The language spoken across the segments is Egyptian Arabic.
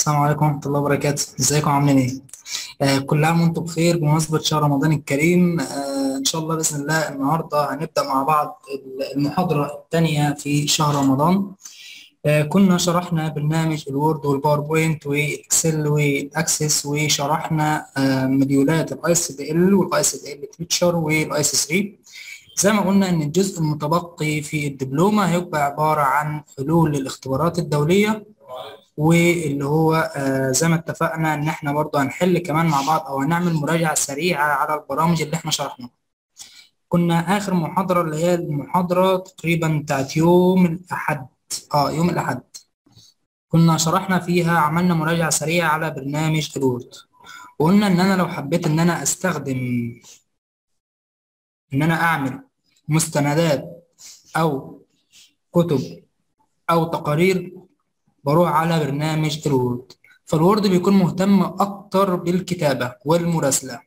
السلام عليكم ورحمة الله وبركاته ازيكم عاملين ايه؟ آه كل عام وانتم بخير بمناسبة شهر رمضان الكريم آه ان شاء الله بإذن الله النهاردة هنبدأ مع بعض المحاضرة الثانية في شهر رمضان آه كنا شرحنا برنامج الوورد والباوربوينت والاكسل والاكسس وشرحنا آه مديولات الاي سي دي ال والاي سي دي ال تيتشر والاي سي 3 زي ما قلنا ان الجزء المتبقي في الدبلومة هيبقى عبارة عن حلول للاختبارات الدولية واللي هو آه زي ما اتفقنا ان احنا برضه هنحل كمان مع بعض او هنعمل مراجعة سريعة على البرامج اللي احنا شرحناها كنا اخر محاضرة اللي هي المحاضرة تقريبا بتاعت يوم الاحد اه يوم الاحد كنا شرحنا فيها عملنا مراجعة سريعة على برنامج الوورد وقلنا ان انا لو حبيت ان انا استخدم ان انا اعمل مستندات او كتب او تقارير بروح على برنامج الوورد فالوورد بيكون مهتم اكتر بالكتابة والمراسلة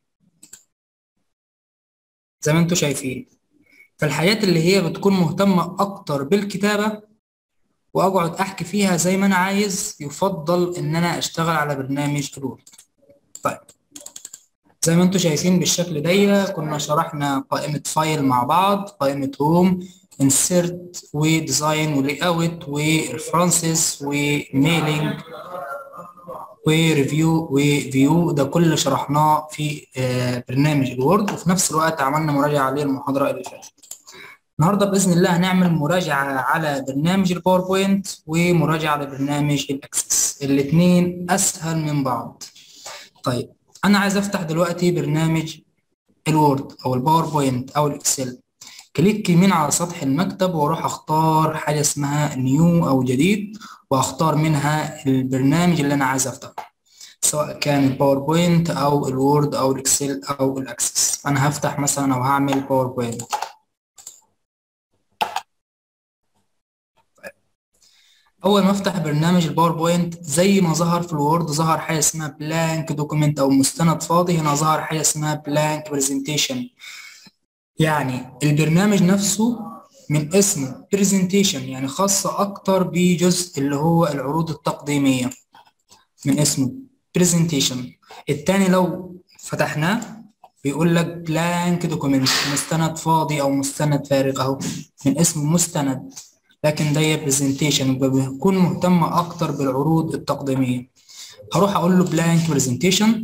زي ما انتم شايفين فالحاجات اللي هي بتكون مهتمة اكتر بالكتابة واقعد احكي فيها زي ما انا عايز يفضل ان انا اشتغل على برنامج الوورد طيب زي ما انتم شايفين بالشكل ده كنا شرحنا قائمة فايل مع بعض قائمة هوم انسيرت وديزاين ولي اوت وريفرنسز وميلينج وريفيو وفيو ده كل شرحناه في برنامج الوورد وفي نفس الوقت عملنا مراجعة عليه المحاضرة اللي فاتت النهارده باذن الله هنعمل مراجعه على برنامج الباوربوينت ومراجعه على برنامج الاكسس الاثنين اسهل من بعض طيب انا عايز افتح دلوقتي برنامج الوورد او الباوربوينت او الاكسل كليك يمين على سطح المكتب واروح اختار حاجه اسمها نيو او جديد واختار منها البرنامج اللي انا عايز افتحه سواء كان الباوربوينت او الوورد او الاكسل او الاكسس انا هفتح مثلا او هعمل باوربوينت اول ما افتح برنامج الباوربوينت زي ما ظهر في الوورد ظهر حاجه اسمها بلانك دوكيمنت او مستند فاضي هنا ظهر حاجه اسمها بلانك برزنتيشن يعني البرنامج نفسه من اسمه برزنتيشن يعني خاصه اكتر بجزء اللي هو العروض التقديميه من اسمه برزنتيشن التاني لو فتحناه بيقول لك بلانك دوكيمنت مستند فاضي او مستند فارغ اهو من اسمه مستند لكن ده برزنتيشن بيكون مهتم اكتر بالعروض التقديميه هروح اقول له بلانك برزنتيشن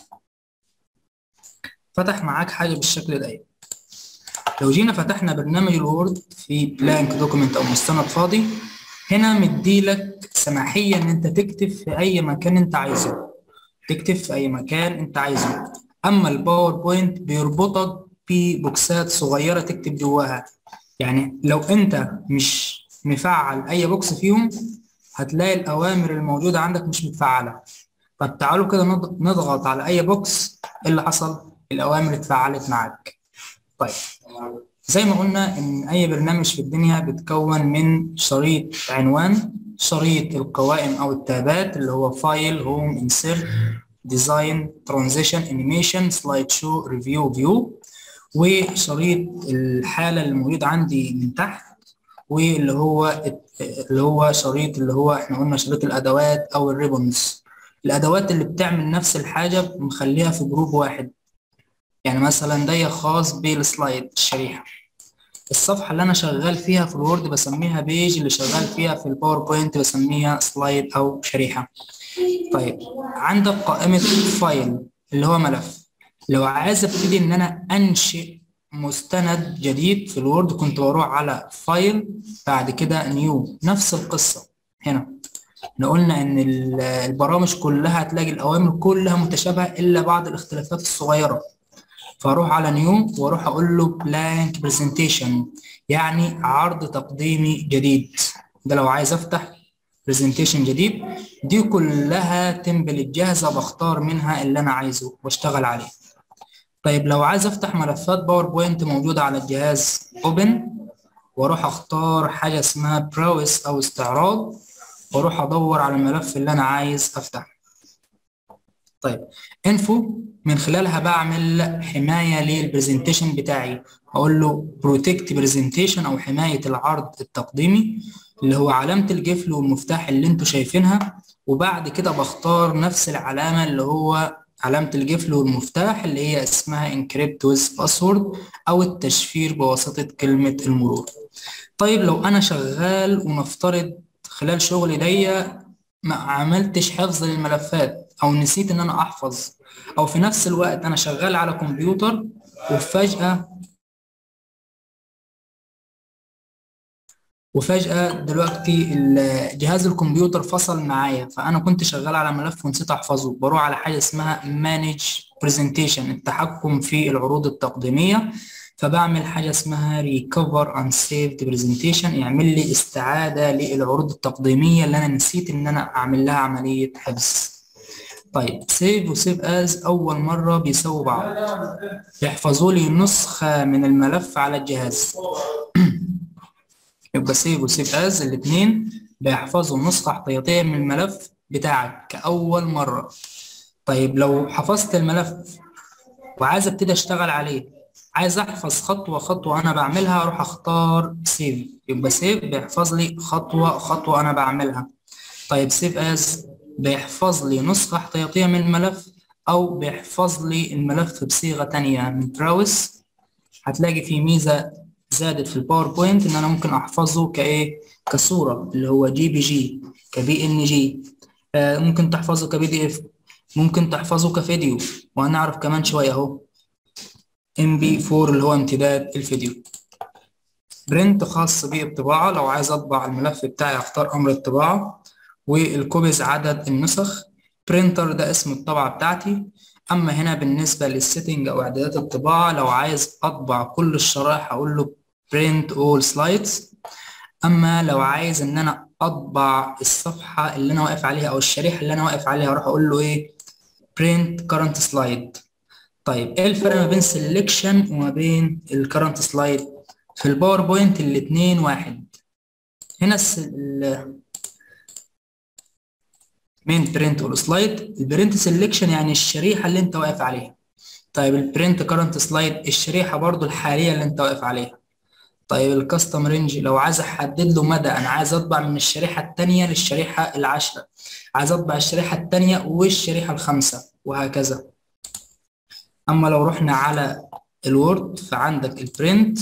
فتح معاك حاجه بالشكل ده لو جينا فتحنا برنامج الوورد في بلانك دوكيمنت او مستند فاضي هنا مديلك سماحيه ان انت تكتب في اي مكان انت عايزه تكتب في اي مكان انت عايزه اما الباوربوينت بيربطك ببوكسات صغيره تكتب جواها يعني لو انت مش مفعل اي بوكس فيهم هتلاقي الاوامر الموجوده عندك مش متفعله طب تعالوا كده نضغط على اي بوكس ايه اللي حصل الاوامر اتفعلت معاك طيب زي ما قلنا ان اي برنامج في الدنيا بيتكون من شريط عنوان شريط القوائم او التابات اللي هو فايل هوم انسيرت ديزاين ترانزيشن انيميشن سلايد شو ريفيو فيو وشريط الحاله اللي موجود عندي من تحت واللي هو اللي هو شريط اللي هو احنا قلنا شريط الادوات او الريبونز الادوات اللي بتعمل نفس الحاجه مخليها في جروب واحد يعني مثلا ده خاص بالسلايد الشريحه الصفحه اللي انا شغال فيها في الوورد بسميها بيج اللي شغال فيها في الباوربوينت بسميها سلايد او شريحه طيب عندك قائمه فايل اللي هو ملف لو عايز ابتدي ان انا انشئ مستند جديد في الوورد كنت بروح على فايل بعد كده نيو نفس القصة هنا احنا قلنا ان البرامج كلها هتلاقي الاوامر كلها متشابهة الا بعض الاختلافات الصغيرة فاروح على نيو واروح اقول له بلانك برزنتيشن يعني عرض تقديمي جديد ده لو عايز افتح برزنتيشن جديد دي كلها تمبلت جاهزة بختار منها اللي انا عايزه واشتغل عليه طيب لو عايز افتح ملفات باوربوينت موجودة على الجهاز اوبن واروح اختار حاجة اسمها براوس او استعراض واروح ادور على الملف اللي انا عايز افتحه طيب انفو من خلالها بعمل حماية للبرزنتيشن بتاعي اقول له بروتكت برزنتيشن او حماية العرض التقديمي اللي هو علامة القفل والمفتاح اللي انتوا شايفينها وبعد كده بختار نفس العلامة اللي هو علامة القفل والمفتاح اللي هي اسمها encrypt with password أو التشفير بواسطة كلمة المرور طيب لو أنا شغال ونفترض خلال شغلي دي ما عملتش حفظ للملفات أو نسيت إن أنا أحفظ أو في نفس الوقت أنا شغال على كمبيوتر وفجأة وفجأة دلوقتي جهاز الكمبيوتر فصل معايا فأنا كنت شغال على ملف ونسيت أحفظه بروح على حاجة اسمها Manage Presentation التحكم في العروض التقديمية فبعمل حاجة اسمها Recover Unsaved Presentation يعمل لي استعادة للعروض التقديمية اللي أنا نسيت إن أنا أعمل لها عملية حفظ طيب سيف وسيف از اول مره بيساووا بعض يحفظوا لي نسخه من الملف على الجهاز يبقى سيف وسيف از الاثنين بيحفظوا نسخه احتياطيه من الملف بتاعك كاول مره طيب لو حفظت الملف وعايز ابتدي اشتغل عليه عايز احفظ خطوه خطوه انا بعملها اروح اختار سيف يبقى سيف بيحفظ لي خطوه خطوه انا بعملها طيب سيف از بيحفظ لي نسخة احتياطية من الملف أو بيحفظ لي الملف بصيغة تانية من براوس هتلاقي في ميزة زادت في الباوربوينت إن أنا ممكن أحفظه كإيه كصورة اللي هو جي بي جي كبي إن جي آه ممكن تحفظه كبي دي إف ممكن تحفظه كفيديو وهنعرف كمان شوية أهو ام بي 4 اللي هو امتداد الفيديو برنت خاص بالطباعة لو عايز أطبع الملف بتاعي أختار أمر الطباعة والكوبيز عدد النسخ برينتر ده اسم الطبعة بتاعتي أما هنا بالنسبة للسيتنج أو إعدادات الطباعة لو عايز أطبع كل الشرائح أقول له print all slides أما لو عايز إن أنا أطبع الصفحة اللي أنا واقف عليها أو الشريحة اللي أنا واقف عليها أروح أقول له إيه print current slide طيب إيه الفرق ما بين selection وما بين الكرنت سلايد في الباوربوينت الاتنين واحد هنا ال من برنت اور سلايد البرنت سيلكشن يعني الشريحه اللي انت واقف عليها طيب البرنت كرنت سلايد الشريحه برضو الحاليه اللي انت واقف عليها طيب الكاستم رينج لو عايز احدد له مدى انا عايز اطبع من الشريحه الثانيه للشريحه العاشره عايز اطبع الشريحه الثانيه والشريحه الخامسه وهكذا اما لو رحنا على الوورد فعندك البرنت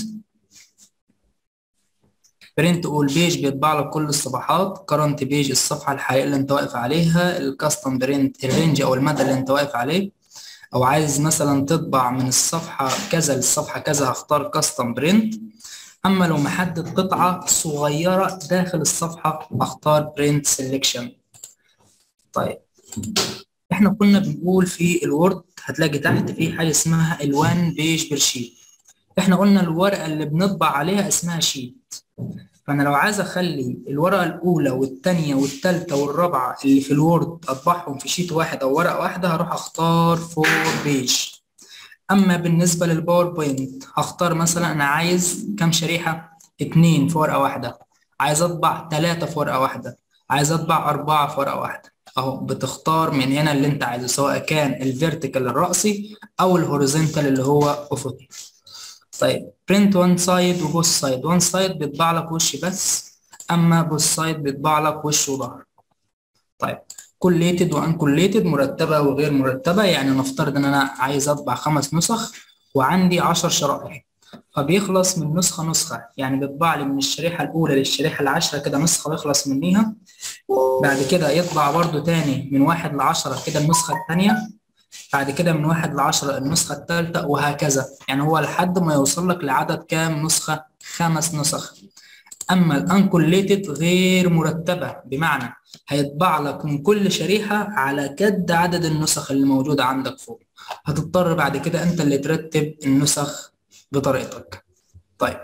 برنت اول بيج بيطبع لك كل الصفحات كرنت بيج الصفحه الحقيقيه اللي انت واقف عليها الكاستم برنت الرينج او المدى اللي انت واقف عليه او عايز مثلا تطبع من الصفحه كذا للصفحه كذا هختار كاستم برنت اما لو محدد قطعه صغيره داخل الصفحه اختار برنت سيلكشن طيب احنا كنا بنقول في الوورد هتلاقي تحت في حاجه اسمها الوان بيج بير شيت احنا قلنا الورقه اللي بنطبع عليها اسمها شيت فانا لو عايز اخلي الورقه الاولى والثانيه والثالثه والرابعه اللي في الوورد اطبعهم في شيت واحد او ورقه واحده هروح اختار فور بيج اما بالنسبه للباوربوينت هختار مثلا انا عايز كام شريحه اتنين في ورقه واحده عايز اطبع ثلاثه في ورقه واحده عايز اطبع اربعه في ورقه واحده اهو بتختار من هنا اللي انت عايزه سواء كان الفيرتيكال الرأسي او الهوريزونتال اللي هو افقي طيب print one side و both side one side بيطبع لك وش بس اما both side بيطبع لك وش وظهر طيب collated و uncollated مرتبة وغير مرتبة يعني نفترض ان انا عايز اطبع خمس نسخ وعندي عشر شرائح فبيخلص من نسخة نسخة يعني بيطبع لي من الشريحة الأولى للشريحة العاشرة كده نسخة ويخلص منيها بعد كده يطبع برضو تاني من واحد لعشرة كده النسخة التانية بعد كده من واحد لعشرة النسخة الثالثة وهكذا يعني هو لحد ما يوصل لك لعدد كام نسخة خمس نسخ أما الأنكوليتد غير مرتبة بمعنى هيطبع لك من كل شريحة على قد عدد النسخ اللي موجودة عندك فوق هتضطر بعد كده أنت اللي ترتب النسخ بطريقتك طيب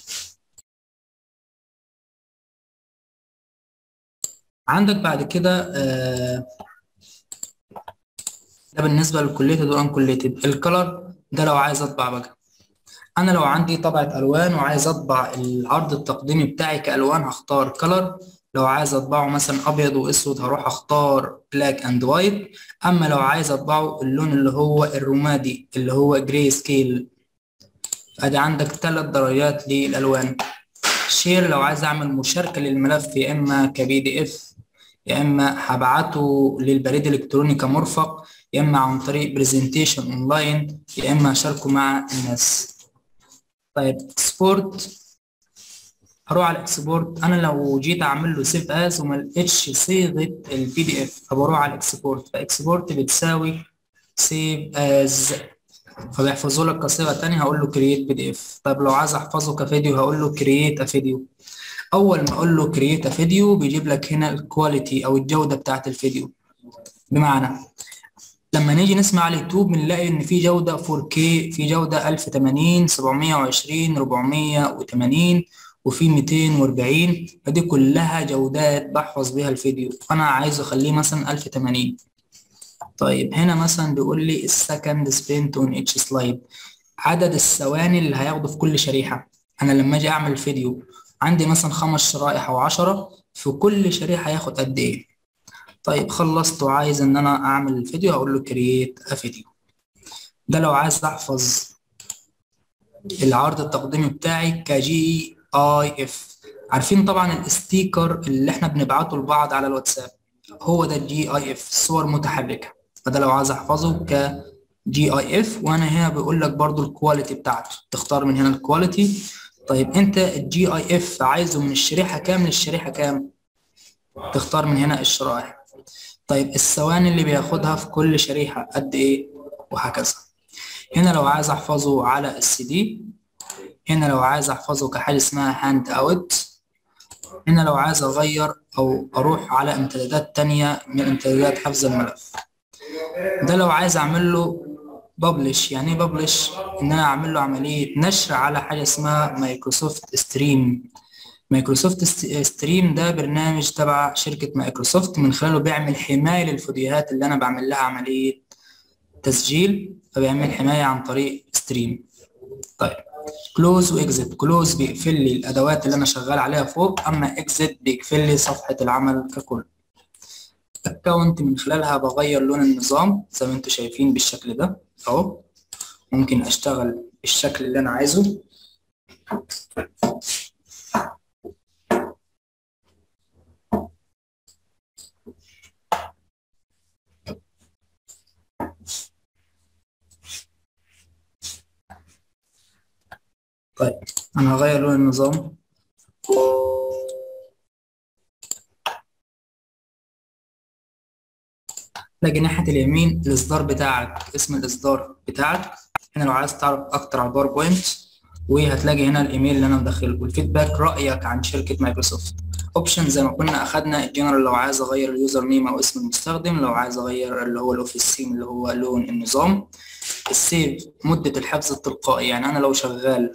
عندك بعد كده آه ده بالنسبة للكوليتد والانكوليتد الكلر ده لو عايز اطبع بقى انا لو عندي طبعة الوان وعايز اطبع العرض التقديمي بتاعي كالوان هختار كلر لو عايز اطبعه مثلا ابيض واسود هروح اختار بلاك اند وايت اما لو عايز اطبعه اللون اللي هو الرمادي اللي هو جراي سكيل ادي عندك ثلاث درجات للالوان شير لو عايز اعمل مشاركة للملف يا اما كبي دي اف يا اما هبعته للبريد الالكتروني كمرفق يا اما عن طريق برزنتيشن اونلاين يا اما اشاركه مع الناس طيب اكسبورت هروح على الاكسبورت انا لو جيت اعمل له سيف از وما لقيتش صيغه البي دي اف فبروح على الاكسبورت فاكسبورت بتساوي سيف از فبيحفظه لك كصيغه ثانيه هقول له كرييت بي دي اف طيب لو عايز احفظه كفيديو هقول له كرييت ا فيديو اول ما اقول له كرييت ا فيديو بيجيب لك هنا الكواليتي او الجوده بتاعت الفيديو بمعنى لما نيجي نسمع على اليوتيوب بنلاقي ان في جوده 4K في جوده 1080 720 480 وفي 240 فدي كلها جودات بحفظ بيها الفيديو فانا عايز اخليه مثلا 1080 طيب هنا مثلا بيقول لي السكند سبنت اون اتش سلايد عدد الثواني اللي هياخده في كل شريحه انا لما اجي اعمل فيديو عندي مثلا خمس شرائح او 10 في كل شريحه هياخد قد ايه طيب خلصت وعايز ان انا اعمل الفيديو هقول له كرييت ا فيديو ده لو عايز احفظ العرض التقديمي بتاعي كجي اي اف عارفين طبعا الاستيكر اللي احنا بنبعته لبعض على الواتساب هو ده الجي اي اف صور متحركه فده لو عايز احفظه ك جي اي اف وانا هنا بيقول لك برضو الكواليتي بتاعته تختار من هنا الكواليتي طيب انت الجي اي اف عايزه من الشريحه كام للشريحه كام تختار من هنا الشرائح طيب الثواني اللي بياخدها في كل شريحه قد ايه وهكذا هنا لو عايز احفظه على السي دي هنا لو عايز احفظه كحاجه اسمها هاند اوت هنا لو عايز اغير او اروح على امتدادات تانية من امتدادات حفظ الملف ده لو عايز اعمل له ببلش يعني ايه ببلش ان انا اعمل له عمليه نشر على حاجه اسمها مايكروسوفت ستريم مايكروسوفت ستريم ده برنامج تبع شركه مايكروسوفت من خلاله بيعمل حمايه للفيديوهات اللي انا بعمل لها عمليه تسجيل فبيعمل حمايه عن طريق ستريم طيب كلوز واكزيت كلوز بيقفل لي الادوات اللي انا شغال عليها فوق اما اكزيت بيقفل لي صفحه العمل ككل اكونت من خلالها بغير لون النظام زي ما انتم شايفين بالشكل ده اهو ممكن اشتغل بالشكل اللي انا عايزه طيب انا هغير لون النظام تلاقي ناحية اليمين الإصدار بتاعك اسم الإصدار بتاعك هنا لو عايز تعرف أكتر على الباوربوينت وهتلاقي هنا الإيميل اللي أنا مدخله والفيدباك رأيك عن شركة مايكروسوفت أوبشن زي ما كنا أخدنا الجنرال لو عايز أغير اليوزر نيم أو اسم المستخدم لو عايز أغير اللي هو الأوفيس سيم اللي هو لون النظام السيف مدة الحفظ التلقائي يعني أنا لو شغال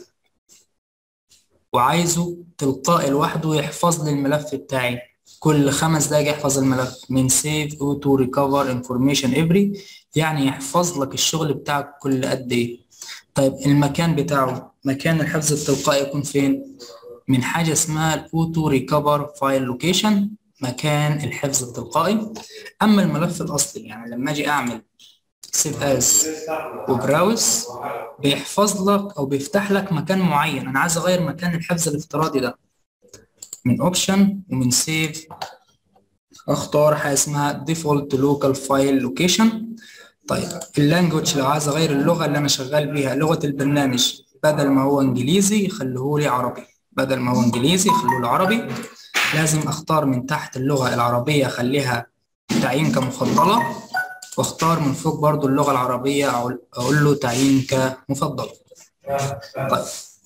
وعايزه تلقائي لوحده يحفظ لي الملف بتاعي كل خمس دقايق يحفظ الملف من سيف اوتو ريكفر انفورميشن افري يعني يحفظ لك الشغل بتاعك كل قد ايه طيب المكان بتاعه مكان الحفظ التلقائي يكون فين من حاجه اسمها الاوتو ريكفر فايل لوكيشن مكان الحفظ التلقائي اما الملف الاصلي يعني لما اجي اعمل سيف از وبراوز بيحفظ لك او بيفتح لك مكان معين انا عايز اغير مكان الحفظ الافتراضي ده من اوبشن ومن سيف اختار حاجه اسمها ديفولت لوكال فايل لوكيشن طيب اللانجوج لو عايز اغير اللغه اللي انا شغال بيها لغه البرنامج بدل ما هو انجليزي خليه لي عربي بدل ما هو انجليزي خلوه لي عربي لازم اختار من تحت اللغه العربيه اخليها تعيين كمفضله واختار من فوق برضو اللغه العربيه اقول له تعيين كمفضله طيب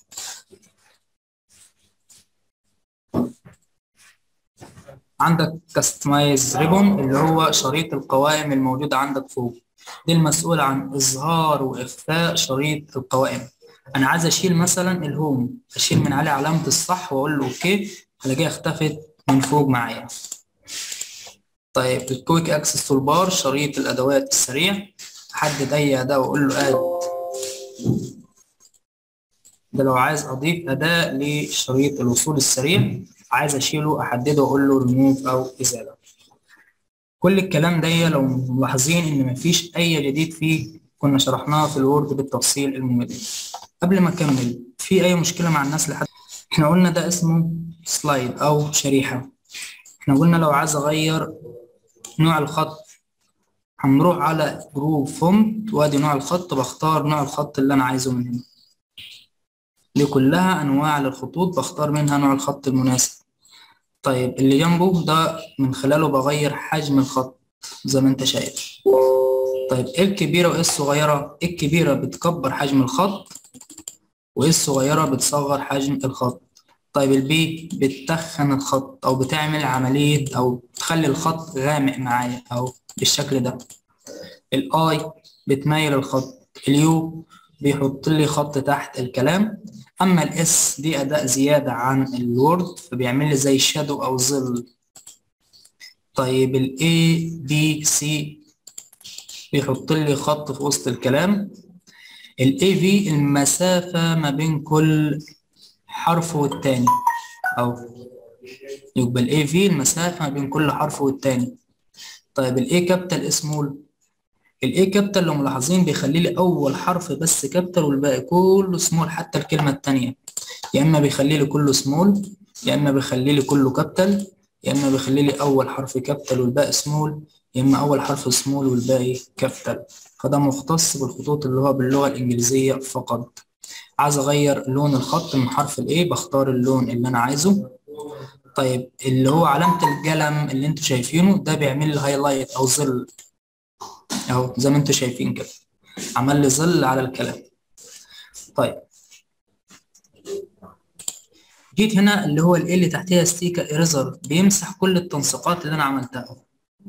عندك كاستمايز ريبون اللي هو شريط القوائم الموجودة عندك فوق دي المسؤولة عن إظهار وإخفاء شريط القوائم أنا عايز أشيل مثلا الهوم أشيل من عليه علامة الصح وأقول له أوكي هلاقيها اختفت من فوق معايا طيب الكويك أكسس تول بار شريط الأدوات السريع أحدد أي أداة وأقول له آد ده لو عايز أضيف أداة لشريط الوصول السريع عايز اشيله احدده واقول له ريموف او ازاله كل الكلام ده لو ملاحظين ان مفيش اي جديد فيه كنا شرحناه في الوورد بالتفصيل الممل قبل ما اكمل في اي مشكله مع الناس لحد احنا قلنا ده اسمه سلايد او شريحه احنا قلنا لو عايز اغير نوع الخط هنروح على جروب فونت وادي نوع الخط بختار نوع الخط اللي انا عايزه من هنا دي كلها انواع للخطوط بختار منها نوع الخط المناسب طيب اللي جنبه ده من خلاله بغير حجم الخط زي ما انت شايف طيب ايه الكبيرة وايه الصغيرة الكبيرة بتكبر حجم الخط وايه الصغيرة بتصغر حجم الخط طيب البي بتتخن الخط او بتعمل عملية او تخلي الخط غامق معايا او بالشكل ده الاي بتميل الخط اليو بيحط لي خط تحت الكلام اما الاس دي اداة زيادة عن الوورد فبيعمل لي زي شادو او ظل طيب الاي بي سي بيحط لي خط في وسط الكلام الاي في المسافة ما بين كل حرف والتاني او يبقى الاي في المسافة ما بين كل حرف والتاني طيب الاي كابيتال سمول الاي كابيتال لو ملاحظين بيخلي لي اول حرف بس كابيتال والباقي كله سمول حتى الكلمة التانية يا اما بيخلي لي كله سمول يا اما بيخلي لي كله كابيتال يا اما بيخلي لي اول حرف كابيتال والباقي سمول يا اما اول حرف سمول والباقي كابيتال فده مختص بالخطوط اللي هو باللغة الإنجليزية فقط عايز أغير لون الخط من حرف ال A بختار اللون اللي أنا عايزه طيب اللي هو علامة القلم اللي انتوا شايفينه ده بيعمل لي هايلايت أو ظل أهو زي ما انتوا شايفين كده عمل لي ظل على الكلام طيب جيت هنا اللي هو ال A اللي تحتها ستيكا إيريزر بيمسح كل التنسيقات اللي أنا عملتها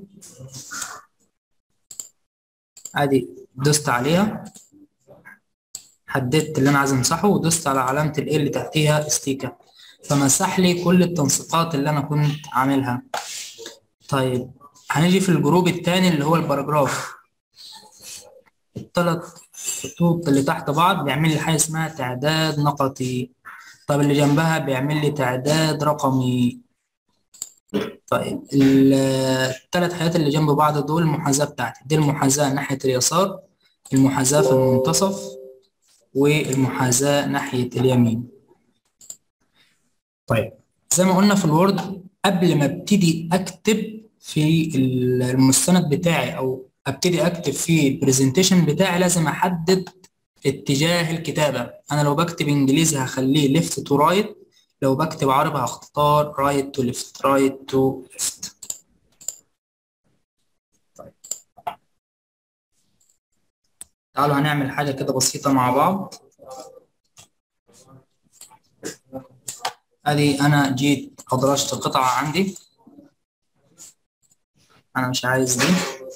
ادي دوست عليها حددت اللي انا عايز امسحه ودوست على علامة ال اللي تحتيها ستيكا فمسح لي كل التنسيقات اللي انا كنت عاملها طيب هنيجي في الجروب التاني اللي هو الباراجراف الثلاث خطوط اللي تحت بعض بيعمل لي حاجة اسمها تعداد نقطي طب اللي جنبها بيعمل لي تعداد رقمي طيب الثلاث حاجات اللي جنب بعض دول المحاذاة بتاعتي دي المحاذاة ناحية اليسار المحاذاة في المنتصف والمحاذاة ناحية اليمين طيب زي ما قلنا في الوورد قبل ما ابتدي اكتب في المستند بتاعي او ابتدي اكتب في البرزنتيشن بتاعي لازم احدد اتجاه الكتابة انا لو بكتب انجليزي هخليه ليفت تو رايت لو بكتب عربي هختار رايت تو ليفت رايت تو ليفت طيب تعالوا هنعمل حاجة كده بسيطة مع بعض ادي انا جيت ادرجت القطعة عندي انا مش عايز دي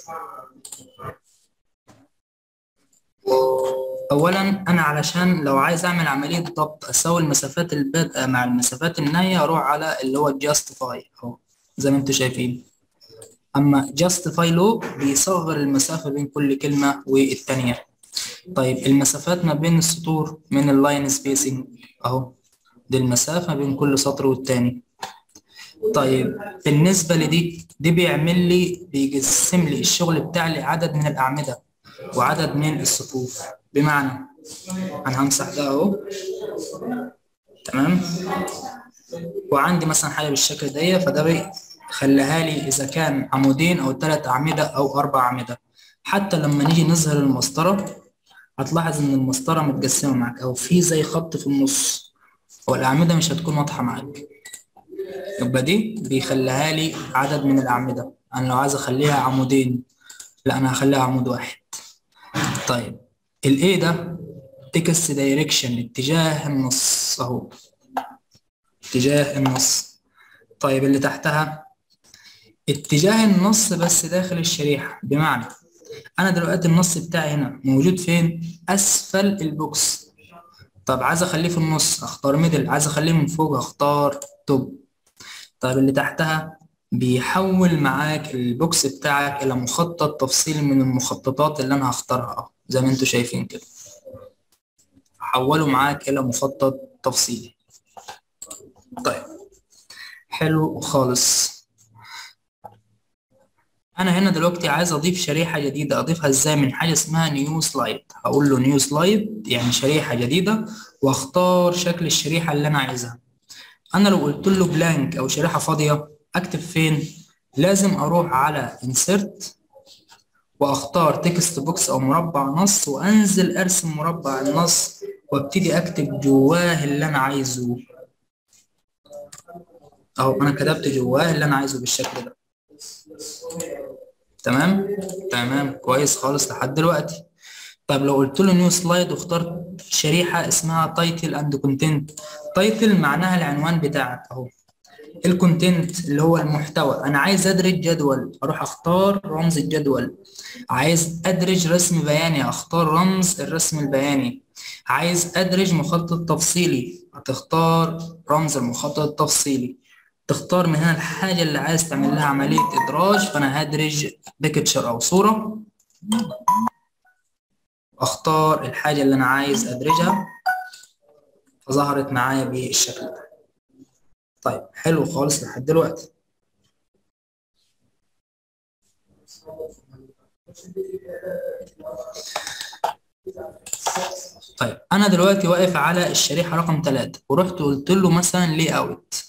اولا انا علشان لو عايز اعمل عمليه ضبط اساوي المسافات البادئه مع المسافات النهايه اروح على اللي هو جاستيفاي اهو زي ما انتم شايفين اما جاستيفاي لو بيصغر المسافه بين كل كلمه والتانيه طيب المسافات ما بين السطور من اللاين سبيسنج اهو دي المسافه بين كل سطر والتاني طيب بالنسبه لدي دي بيعمل لي بيقسم لي الشغل بتاعي لعدد من الاعمده وعدد من الصفوف بمعنى انا همسح ده اهو تمام وعندي مثلا حاجه بالشكل ده فده بيخليها لي اذا كان عمودين او ثلاث اعمده او اربع اعمده حتى لما نيجي نظهر المسطره هتلاحظ ان المسطره متقسمه معاك او في زي خط في النص والاعمده مش هتكون واضحه معاك يبقى دي بيخليها لي عدد من الاعمده انا لو عايز اخليها عمودين لا انا هخليها عمود واحد طيب الايه ده تكست دايركشن اتجاه النص اهو اتجاه النص طيب اللي تحتها اتجاه النص بس داخل الشريحة بمعنى انا دلوقتي النص بتاعي هنا موجود فين اسفل البوكس طب عايز اخليه في النص اختار ميدل عايز اخليه من فوق اختار توب طيب اللي تحتها بيحول معاك البوكس بتاعك الى مخطط تفصيلي من المخططات اللي انا هختارها زي ما انتوا شايفين كده حوله معاك الى مخطط تفصيلي طيب حلو خالص انا هنا دلوقتي عايز اضيف شريحه جديده اضيفها ازاي من حاجه اسمها نيو سلايد هقول له نيو سلايد يعني شريحه جديده واختار شكل الشريحه اللي انا عايزها انا لو قلت له بلانك او شريحه فاضيه اكتب فين لازم اروح على insert واختار تكست بوكس او مربع نص وانزل ارسم مربع النص وابتدي اكتب جواه اللي انا عايزه اهو انا كتبت جواه اللي انا عايزه بالشكل ده تمام تمام كويس خالص لحد دلوقتي طب لو قلت له نيو سلايد واخترت شريحه اسمها تايتل اند كونتنت تايتل معناها العنوان بتاعك اهو الكونتنت اللي هو المحتوى انا عايز ادرج جدول اروح اختار رمز الجدول عايز ادرج رسم بياني اختار رمز الرسم البياني عايز ادرج مخطط تفصيلي هتختار رمز المخطط التفصيلي تختار من هنا الحاجة اللي عايز تعمل لها عملية إدراج فأنا هدرج بيكتشر أو صورة أختار الحاجة اللي أنا عايز أدرجها فظهرت معايا بالشكل ده طيب حلو خالص لحد دلوقتي طيب أنا دلوقتي واقف على الشريحة رقم ثلاثة ورحت قلت له مثلا لي أوت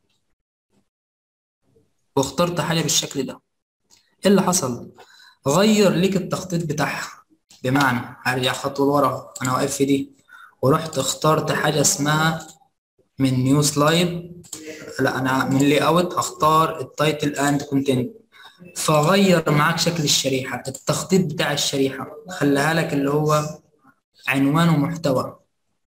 واخترت حاجة بالشكل ده ايه اللي حصل غير ليك التخطيط بتاعها بمعنى هرجع خطوة لورا انا واقف في دي ورحت اخترت حاجة اسمها من نيو سلايد لا انا من لي اوت اختار التايتل اند كونتنت فغير معاك شكل الشريحة التخطيط بتاع الشريحة خلاها لك اللي هو عنوان ومحتوى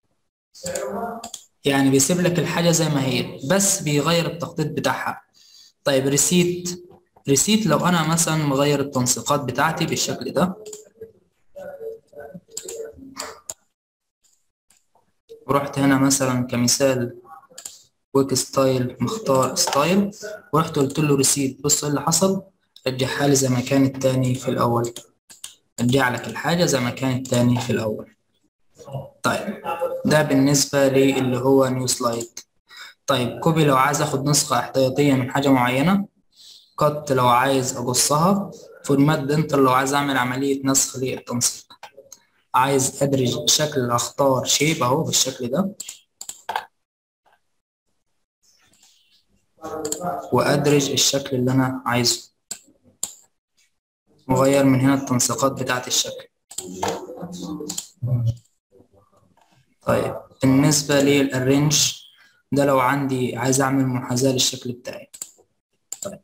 يعني بيسيب لك الحاجة زي ما هي بس بيغير التخطيط بتاعها طيب ريسيت ريسيت لو انا مثلا مغير التنسيقات بتاعتي بالشكل ده ورحت هنا مثلا كمثال ويك ستايل مختار ستايل ورحت قلت له ريسيت بص ايه اللي حصل رجعها لي زي ما كانت تاني في الاول رجع لك الحاجه زي ما كانت تاني في الاول طيب ده بالنسبه للي هو نيو سلايد طيب كوبي لو عايز اخد نسخة احتياطية من حاجة معينة كت لو عايز اقصها فورمات بنتر لو عايز اعمل عملية نسخ للتنسيق عايز ادرج شكل اختار شيب اهو بالشكل ده وادرج الشكل اللي انا عايزه وغير من هنا التنسيقات بتاعت الشكل طيب بالنسبة للارينج ده لو عندي عايز اعمل محاذاة للشكل بتاعي طيب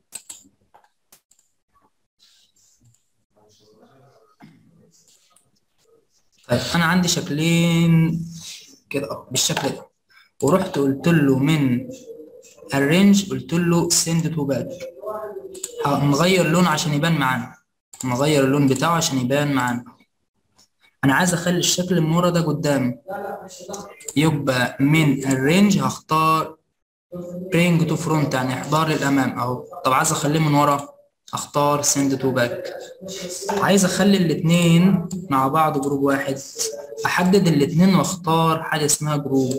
طيب انا عندي شكلين كده اه بالشكل ده ورحت قلت له من arrange قلت له send to back نغير لون عشان يبان معانا نغير اللون بتاعه عشان يبان معانا انا عايز اخلي الشكل من ورا ده قدامي يبقى من الرينج هختار bring to front يعني احضار للامام اهو طب عايز اخليه من ورا اختار send to back عايز اخلي الاتنين مع بعض جروب واحد احدد الاتنين واختار حاجه اسمها جروب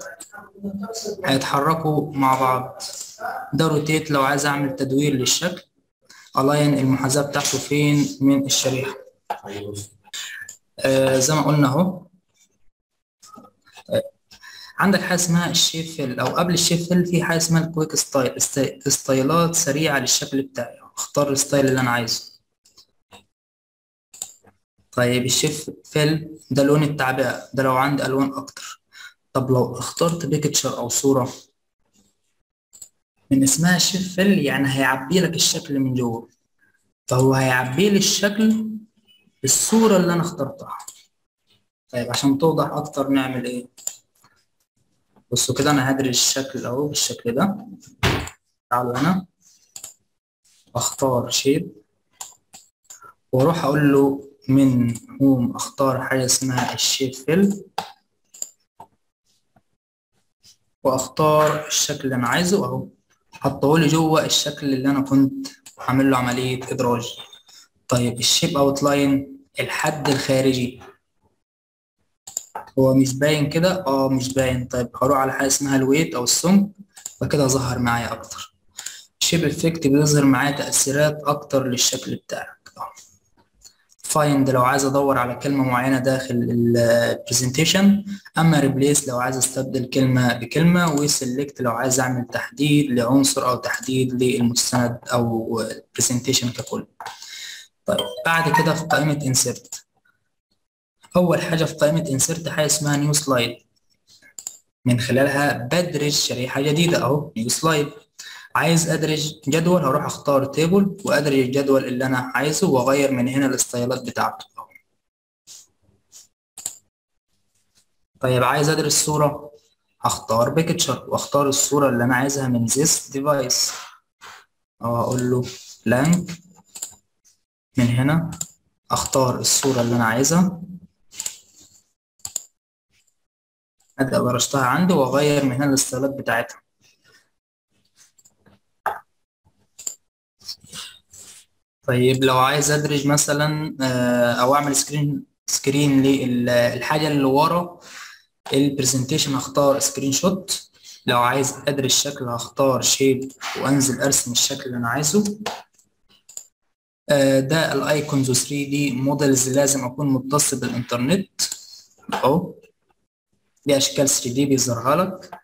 هيتحركوا مع بعض ده روتيت لو عايز اعمل تدوير للشكل الاين المحاذاه بتاعته فين من الشريحه آه زي ما قلنا اهو عندك حاجه اسمها الشيف فيل او قبل الشيف فيل في حاجه اسمها الكويك ستايل ستايلات سريعه للشكل بتاعي اختار الستايل اللي انا عايزه طيب الشيف فيل ده لون التعبئه ده لو عندي الوان اكتر طب لو اخترت بيكتشر او صوره من اسمها شيف فيل يعني هيعبي لك الشكل من جوه فهو هيعبي لي الشكل بالصورة اللي أنا اخترتها طيب عشان توضح أكتر نعمل إيه بصوا كده أنا هدرج الشكل أهو بالشكل ده تعالوا هنا أختار شيب وأروح أقول له من هوم أختار حاجة اسمها الشيب فيل وأختار الشكل اللي أنا عايزه أهو حطهولي جوه الشكل اللي أنا كنت عامل له عملية إدراج طيب الشيب اوتلاين الحد الخارجي هو مش باين كده اه مش باين طيب هروح على حاجه اسمها الويت او السمك فكده ظهر معايا اكتر الشيب افكت بيظهر معايا تاثيرات اكتر للشكل بتاعك find لو عايز ادور على كلمه معينه داخل البرزنتيشن اما replace لو عايز استبدل كلمه بكلمه وselect لو عايز اعمل تحديد لعنصر او تحديد للمستند او البرزنتيشن ككل طيب بعد كده في قائمه insert اول حاجه في قائمه insert حاجه اسمها new slide من خلالها بدرج شريحه جديده اهو new slide عايز ادرج جدول هروح اختار تيبل وادرج الجدول اللي انا عايزه واغير من هنا الستايلات بتاعته طيب عايز ادرج صورة هختار بيكتشر واختار الصورة اللي انا عايزها من this device او اقول له blank من هنا اختار الصورة اللي انا عايزها ابدا برشتها عندي واغير من هنا الستايلات بتاعتها طيب لو عايز ادرج مثلا او اعمل سكرين سكرين للحاجه اللي ورا البرزنتيشن هختار سكرين شوت لو عايز ادرج شكل هختار شيب وانزل ارسم الشكل اللي انا عايزه ده الايكونز 3 دي موديلز لازم اكون متصل بالانترنت اهو دي اشكال 3 دي بيظهرها لك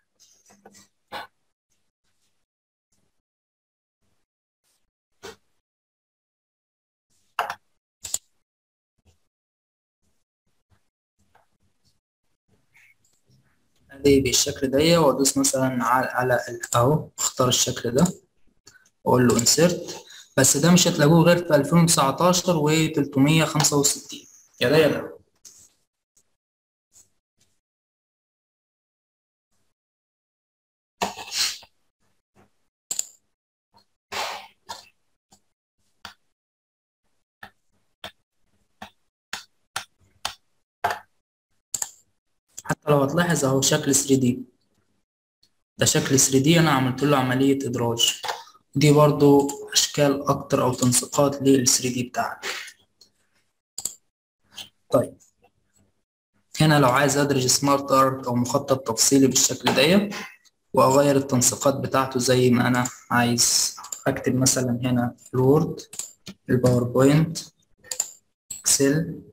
ادي بالشكل ده وادوس مثلا على على اهو اختار الشكل ده واقول له انسيرت بس ده مش هتلاقوه غير في 2019 و 365 يا ده يا ده حتى لو هتلاحظ اهو شكل 3D ده شكل 3D انا عملت له عملية ادراج دي برضو اشكال اكتر او تنسيقات لل 3D بتاعك طيب هنا لو عايز ادرج سمارت ارت او مخطط تفصيلي بالشكل ده واغير التنسيقات بتاعته زي ما انا عايز اكتب مثلا هنا الوورد الباوربوينت اكسل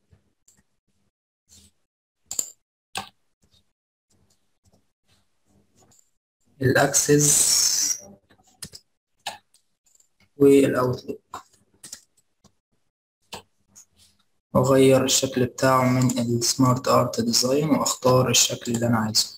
الاكسس والاوتلوك واغير الشكل بتاعه من السمارت ارت ديزاين واختار الشكل اللي انا عايزه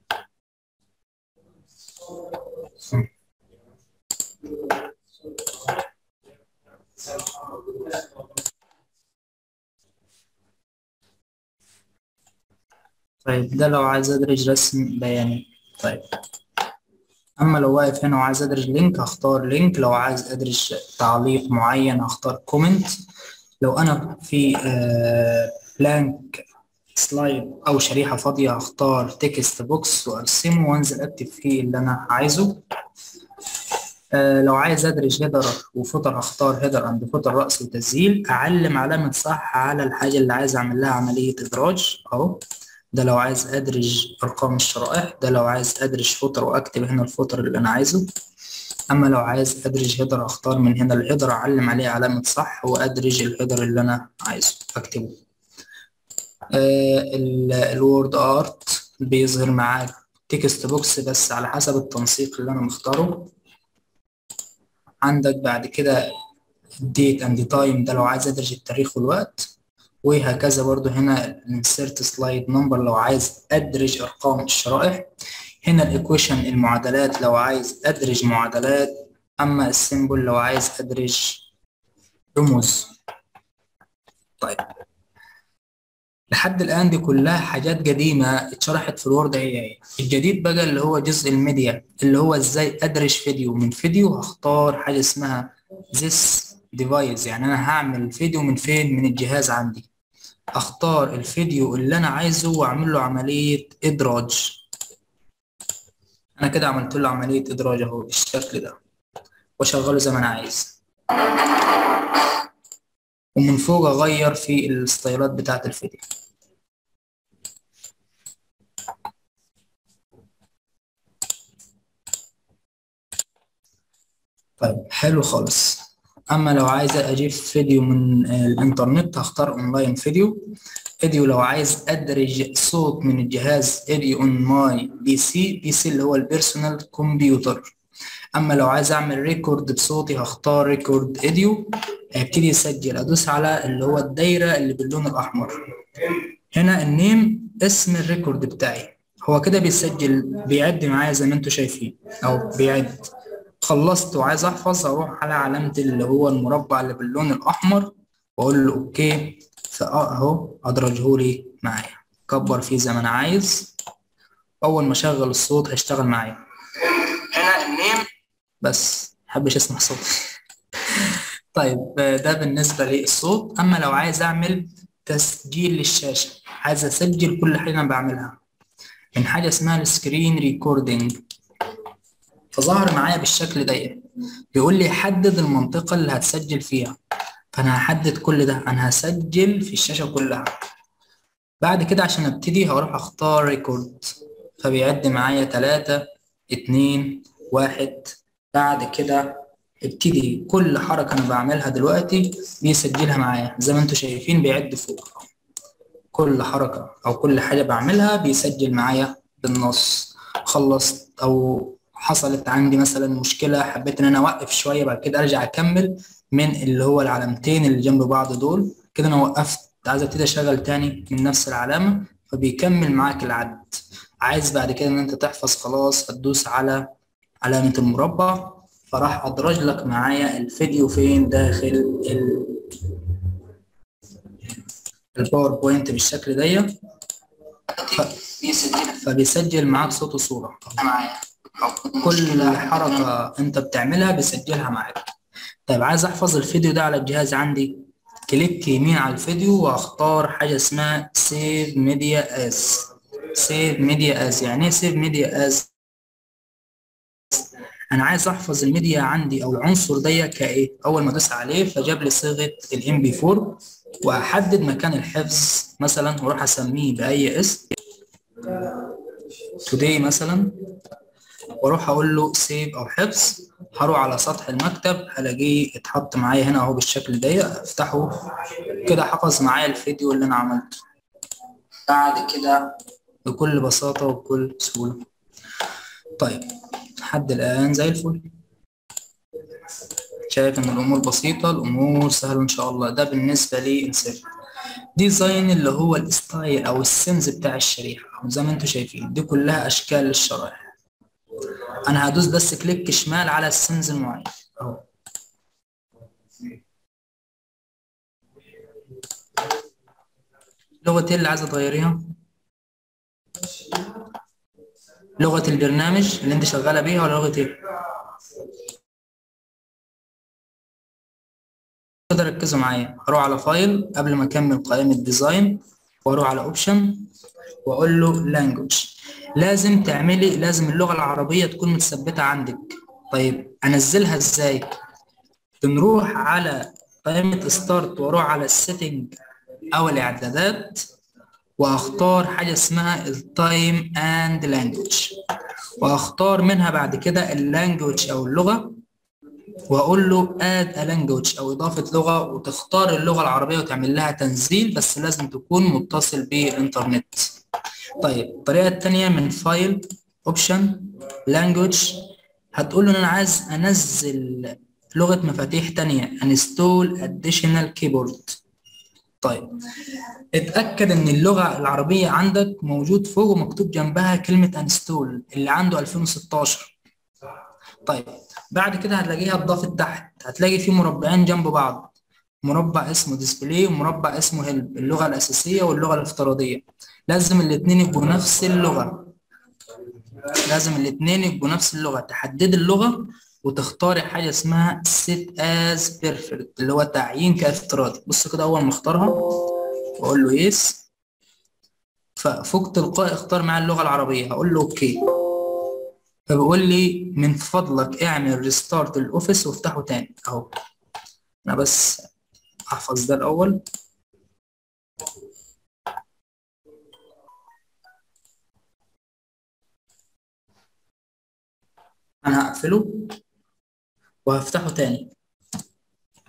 طيب ده لو عايز ادرج رسم بياني طيب اما لو واقف هنا وعايز ادرج لينك هختار لينك لو عايز ادرج تعليق معين هختار كومنت لو انا في بلانك سلايد او شريحه فاضيه هختار تكست بوكس وارسمه وانزل اكتب فيه اللي انا عايزه آه لو عايز ادرج هيدر وفوتر هختار هيدر عند فوتر رأس وتسجيل اعلم علامه صح على الحاجه اللي عايز اعمل لها عمليه ادراج اهو ده لو عايز ادرج ارقام الشرائح ده لو عايز ادرج فوتر واكتب هنا الفوتر اللي انا عايزه اما لو عايز ادرج هيدر اختار من هنا الهيدر اعلم عليه علامة صح وادرج الهيدر اللي انا عايزه اكتبه آه الوورد ارت بيظهر معاك تكست بوكس بس على حسب التنسيق اللي انا مختاره عندك بعد كده date and time ده لو عايز ادرج التاريخ والوقت وهكذا برضو هنا insert slide number لو عايز ادرج ارقام الشرائح هنا الايكويشن المعادلات لو عايز ادرج معادلات اما السيمبل لو عايز ادرج رموز طيب لحد الان دي كلها حاجات قديمه اتشرحت في الوورد هي هي الجديد بقى اللي هو جزء الميديا اللي هو ازاي ادرج فيديو من فيديو هختار حاجه اسمها this device يعني انا هعمل فيديو من فين من الجهاز عندي اختار الفيديو اللي انا عايزه واعمل له عمليه ادراج انا كده عملت له عمليه ادراج اهو بالشكل ده واشغله زي ما انا عايز ومن فوق اغير في الستايلات بتاعه الفيديو طيب حلو خالص اما لو عايز اجيب فيديو من الانترنت هختار اونلاين فيديو فيديو لو عايز ادرج صوت من الجهاز اديو اون ماي بي سي بي سي اللي هو البيرسونال كمبيوتر اما لو عايز اعمل ريكورد بصوتي هختار ريكورد اديو ابتدي اسجل ادوس على اللي هو الدايره اللي باللون الاحمر هنا النيم اسم الريكورد بتاعي هو كده بيسجل بيعد معايا زي ما انتم شايفين او بيعد خلصت وعايز احفظ اروح على علامه اللي هو المربع اللي باللون الاحمر واقول له اوكي فاهو ادرجه لي معايا كبر فيه زي ما انا عايز اول ما اشغل الصوت هيشتغل معايا هنا النيم بس محبش اسمع صوتي طيب ده بالنسبة للصوت أما لو عايز أعمل تسجيل للشاشة عايز أسجل كل حاجة أنا بعملها من حاجة اسمها السكرين ريكوردينج فظهر معايا بالشكل ده بيقول لي حدد المنطقة اللي هتسجل فيها فأنا هحدد كل ده أنا هسجل في الشاشة كلها بعد كده عشان أبتدي هروح أختار ريكورد فبيعد معايا تلاتة اتنين واحد بعد كده ابتدي كل حركة أنا بعملها دلوقتي بيسجلها معايا زي ما انتوا شايفين بيعد فوق كل حركة أو كل حاجة بعملها بيسجل معايا بالنص خلصت أو حصلت عندي مثلا مشكلة حبيت إن أنا أوقف شوية بعد كده أرجع أكمل من اللي هو العلامتين اللي جنب بعض دول كده أنا وقفت عايز أبتدي أشغل تاني من نفس العلامة فبيكمل معاك العد عايز بعد كده إن أنت تحفظ خلاص هتدوس على علامة المربع فراح أدرج لك معايا الفيديو فين داخل ال الباوربوينت بالشكل ده ف... فبيسجل معاك صوت وصورة معايا كل حركة أنت بتعملها بيسجلها معاك طيب عايز أحفظ الفيديو ده على الجهاز عندي كليك يمين على الفيديو وأختار حاجة اسمها سيف ميديا از سيف ميديا از يعني ايه سيف ميديا از انا عايز احفظ الميديا عندي او العنصر ده كايه اول ما ادوس عليه فجاب لي صيغه الام بي 4 واحدد مكان الحفظ مثلا واروح اسميه باي اسم توداي مثلا واروح اقول له سيف او حفظ هروح على سطح المكتب هلاقيه اتحط معايا هنا اهو بالشكل ده افتحه كده حفظ معايا الفيديو اللي انا عملته بعد كده بكل بساطه وبكل سهوله طيب لحد الآن زي الفل شايف إن الأمور بسيطة الأمور سهلة إن شاء الله ده بالنسبة لي انسيرت ديزاين اللي هو الستايل أو السنز بتاع الشريحة زي ما انتوا شايفين دي كلها أشكال للشرائح أنا هدوس بس كليك شمال على السنز المعين أهو لغة ايه اللي عايزة تغيريها؟ لغة البرنامج اللي انت شغالة بيها ولا لغة ايه؟ كده ركزوا معايا هروح على فايل قبل ما اكمل قائمة ديزاين واروح على اوبشن واقول له لانجوج لازم تعملي لازم اللغة العربية تكون متثبتة عندك طيب انزلها ازاي؟ بنروح على قائمة ستارت واروح على السيتنج او الاعدادات واختار حاجة اسمها التايم اند لانجوج واختار منها بعد كده اللانجوج او اللغة واقول له اد لانجوج او اضافة لغة وتختار اللغة العربية وتعمل لها تنزيل بس لازم تكون متصل بالانترنت طيب الطريقة التانية من فايل اوبشن لانجوج هتقول له ان انا عايز انزل لغة مفاتيح تانية انستول اديشنال كيبورد طيب اتأكد ان اللغة العربية عندك موجود فوق ومكتوب جنبها كلمة انستول اللي عنده 2016 طيب بعد كده هتلاقيها اتضافت تحت هتلاقي في مربعين جنب بعض مربع اسمه ديسبلاي ومربع اسمه هيلب اللغة الأساسية واللغة الافتراضية لازم الاتنين يبقوا نفس اللغة لازم الاتنين يبقوا نفس اللغة تحدد اللغة وتختاري حاجة اسمها set as perfect اللي هو تعيين كافتراضي بص كده أول ما اختارها وأقول له yes ففوق تلقائي اختار معايا اللغة العربية هقول له اوكي فبيقول لي من فضلك اعمل ريستارت الاوفيس وافتحه تاني اهو انا بس احفظ ده الاول انا هقفله وهفتحه تاني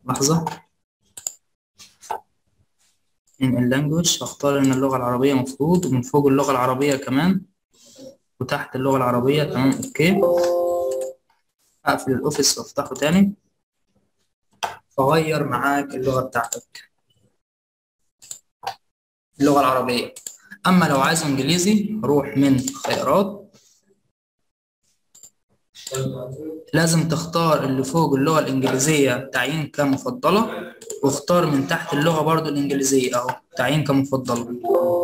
لحظة من اللانجوج هختار ان اللغة العربية مفروض ومن فوق اللغة العربية كمان وتحت اللغة العربية تمام اوكي اقفل الاوفيس وافتحه تاني فغير معاك اللغة بتاعتك اللغة العربية اما لو عايز انجليزي روح من خيارات لازم تختار اللي فوق اللغة الإنجليزية تعيين كمفضلة واختار من تحت اللغة برضو الإنجليزية أهو تعيين كمفضلة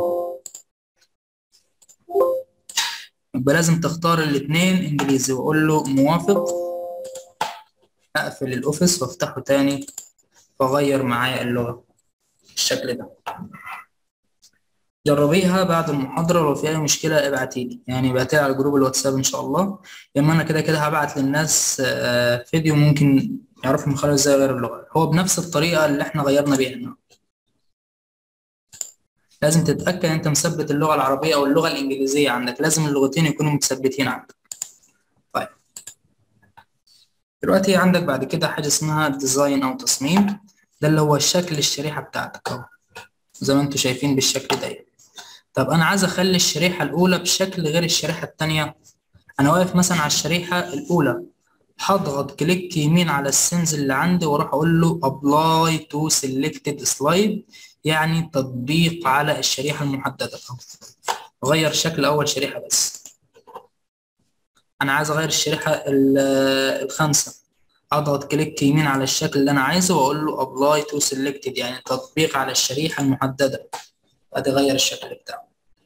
يبقى لازم تختار الاتنين إنجليزي وأقول له موافق أقفل الأوفيس وأفتحه تاني فغير معايا اللغة بالشكل ده جربيها بعد المحاضرة لو في أي مشكلة ابعتيلي يعني ابعتيلي على جروب الواتساب إن شاء الله لما أنا كده كده هبعت للناس فيديو ممكن يعرفوا من خلاله إزاي يغير اللغة هو بنفس الطريقة اللي إحنا غيرنا بيها هنا لازم تتأكد أنت مثبت اللغة العربية أو اللغة الإنجليزية عندك لازم اللغتين يكونوا متثبتين عندك طيب دلوقتي عندك بعد كده حاجة اسمها ديزاين أو تصميم ده اللي هو شكل الشريحة بتاعتك أهو زي ما انتم شايفين بالشكل ده طب انا عايز اخلي الشريحه الاولى بشكل غير الشريحه الثانيه انا واقف مثلا على الشريحه الاولى هضغط كليك يمين على السنز اللي عندي واروح اقول له ابلاي تو سيلكتد سلايد يعني تطبيق على الشريحه المحدده غير شكل اول شريحه بس انا عايز اغير الشريحه الخامسه اضغط كليك يمين على الشكل اللي انا عايزه واقول له ابلاي تو سيلكتد يعني تطبيق على الشريحه المحدده ادي غير الشكل بتاعه